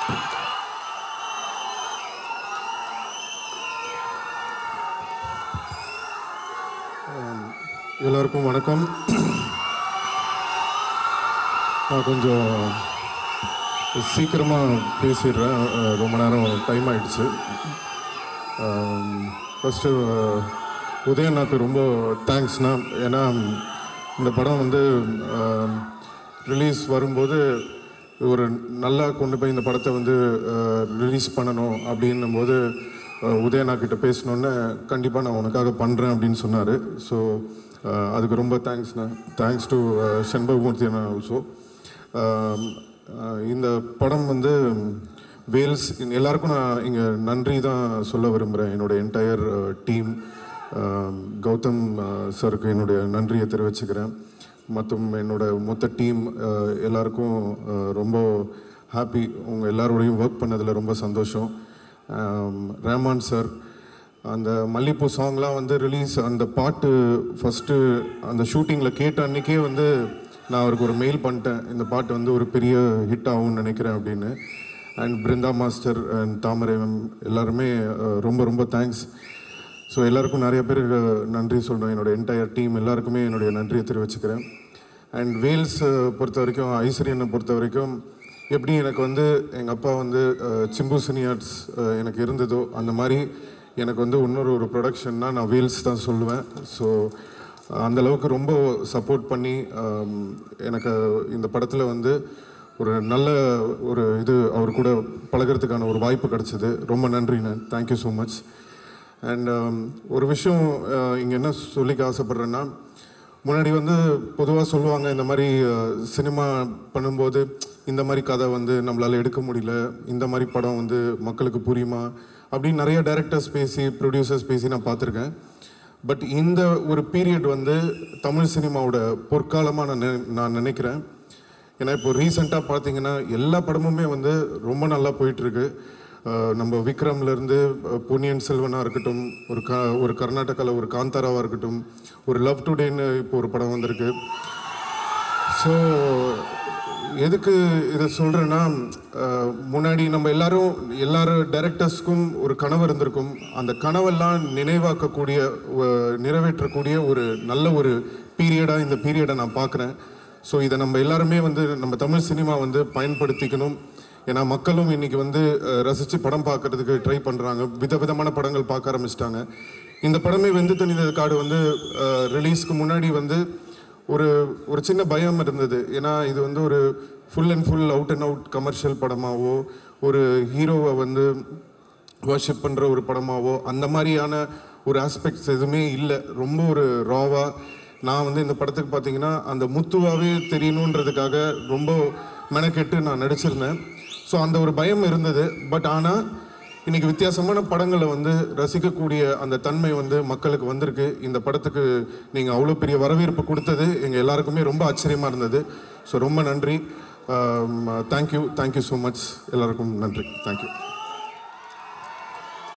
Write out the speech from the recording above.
எல்லாருக்கும் வணக்கம் நான் கொஞ்சம் சீக்கிரமாக பேசிடுறேன் அஹ் ரொம்ப நேரம் டைம் ஆயிடுச்சு ஃபஸ்ட்டு உதயநாக்கு ரொம்ப தேங்க்ஸ்ண்ணா ஏன்னா இந்த படம் வந்து ரிலீஸ் வரும்போது ஒரு நல்லா கொண்டு போய் இந்த படத்தை வந்து ரிலீஸ் பண்ணணும் அப்படின்னும் போது உதயநா கிட்ட பேசணுன்னு கண்டிப்பாக நான் உனக்காக பண்ணுறேன் அப்படின்னு சொன்னார் ஸோ அதுக்கு ரொம்ப தேங்க்ஸ்ண்ணா தேங்க்ஸ் டு செண்பகமூர்த்தி அண்ணா ஆல்சோ இந்த படம் வந்து வேல்ஸ் எல்லாருக்கும் நான் இங்கே நன்றி தான் சொல்ல விரும்புகிறேன் என்னோட என்டையர் டீம் கௌதம் சருக்கு என்னுடைய நன்றியை தெரிவிச்சுக்கிறேன் மற்றும் என்னோட மொத்த டீம் எல்லாருக்கும் அஹ், ரொம்ப ஹாப்பி உங்கள் எல்லாரோடையும் ஒர்க் பண்ணதில் ரொம்ப சந்தோஷம் ஆம், ரஹ்மான் சார் அந்த மல்லிப்பூ சாங்லாம் வந்து ரிலீஸ் அந்த பாட்டு ஃபஸ்ட்டு அந்த ஷூட்டிங்கில் கேட்ட அன்றைக்கே வந்து நான் அவருக்கு ஒரு மெயில் பண்ணிட்டேன் இந்த பாட்டு வந்து ஒரு பெரிய ஹிட் ஆகும்னு நினைக்கிறேன் அப்படின்னு and Brindha master and Thamarai ma'am எல்லாருமே அஹ், ரொம்ப ரொம்ப தேங்க்ஸ் ஸோ எல்லாருக்கும் நிறைய பேருக்கு நன்றி சொல்கிறேன் என்னோட என்டையர் டீம் எல்லாருக்குமே என்னுடைய நன்றியை தெரிவிச்சுக்கிறேன் அண்ட் வேல்ஸ் பொறுத்த வரைக்கும் ஐஸ்வரியனை பொறுத்த வரைக்கும் எப்படி எனக்கு வந்து எங்கள் அப்பா வந்து அஹ், சிம்பு சினியார்ட்ஸ் அஹ், எனக்கு இருந்ததோ அந்த மாதிரி எனக்கு வந்து இன்னொரு ஒரு ப்ரொடக்ஷன்னா நான் வேல்ஸ் தான் சொல்லுவேன் ஸோ அந்த அளவுக்கு ரொம்ப சப்போர்ட் பண்ணி ஆம், எனக்கு இந்த படத்தில் வந்து ஒரு நல்ல ஒரு இது அவர் கூட பழகுறதுக்கான ஒரு வாய்ப்பு கிடைச்சிது ரொம்ப நன்றிண்ணே தேங்க்யூ ஸோ மச் அண்ட் ஒரு விஷயம் இங்கே என்ன சொல்லிக்க ஆசைப்பட்றேன்னா முன்னாடி வந்து பொதுவாக சொல்லுவாங்க இந்த மாதிரி சினிமா பண்ணும்போது இந்த மாதிரி கதை வந்து நம்மளால் எடுக்க முடியல இந்த மாதிரி படம் வந்து மக்களுக்கு புரியுமா அப்படின்னு நிறைய டைரக்டர்ஸ் பேசி ப்ரொடியூசர்ஸ் பேசி நான் பார்த்துருக்கேன் பட் இந்த ஒரு பீரியட் வந்து தமிழ் சினிமாவோட பொற்காலமாக நான் நினை- நான் நினைக்கிறேன் ஏன்னா இப்போ ரீசெண்டாக பார்த்தீங்கன்னா எல்லா படமுமே வந்து ரொம்ப நல்லா போயிட்டுருக்கு நம்ம விக்ரம்லேருந்து பொன்னியின் செல்வனாக இருக்கட்டும் ஒரு க ஒரு கர்நாடகாவில் ஒரு காந்தாராவாக இருக்கட்டும் ஒரு லவ் டுடேன்னு இப்போ ஒரு படம் வந்திருக்கு ஸோ எதுக்கு இதை சொல்கிறேன்னா முன்னாடி நம்ம எல்லாரும் எல்லாரும் டைரக்டர்ஸ்க்கும் ஒரு கனவு இருந்திருக்கும் அந்த கனவெல்லாம் நினைவாக்கக்கூடிய ஒ- நிறைவேற்றக்கூடிய ஒரு நல்ல ஒரு பீரியடாக இந்த பீரியடை நான் பார்க்குறேன் ஸோ இதை நம்ம எல்லாருமே வந்து நம்ம தமிழ் சினிமா வந்து பயன்படுத்திக்கணும் ஏன்னா மக்களும் இன்னைக்கு வந்து அஹ், ரசிச்சு படம் பார்க்கறதுக்கு ட்ரை பண்ணுறாங்க விதவிதமான படங்கள் பார்க்க ஆரம்பிச்சிட்டாங்க இந்த படமே வெந்து தணிந்த காடு வந்து ரிலீஸ்க்கு முன்னாடி வந்து ஒரு ஒரு சின்ன பயம் இருந்தது ஏன்னா இது வந்து ஒரு full and full out and out commercial படமாவோ ஒரு ஹீரோவை வந்து வர்ஷிப் பண்ணுற ஒரு படமாவோ அந்த மாதிரியான ஒரு ஆஸ்பெக்ட்ஸ் எதுவுமே இல்லை ரொம்ப ஒரு ராவா நான் வந்து இந்த படத்துக்கு பார்த்தீங்கன்னா அந்த முத்துவாவே தெரியணுன்றதுக்காக ரொம்ப மெனக்கெட்டு நான் நடிச்சிருந்தேன் ஸோ அந்த ஒரு பயம் இருந்தது பட் ஆனால் இன்னைக்கு வித்தியாசமான படங்களை வந்து ரசிக்கக்கூடிய அந்த தன்மை வந்து மக்களுக்கு வந்திருக்கு இந்த படத்துக்கு நீங்கள் அவ்வளோ பெரிய வரவேற்பு கொடுத்தது எங்கள் எல்லாருக்குமே ரொம்ப ஆச்சரியமாக இருந்தது ஸோ ரொம்ப நன்றி தேங்க்யூ தேங்க்யூ ஸோ மச் எல்லாருக்கும் நன்றி தேங்க்யூ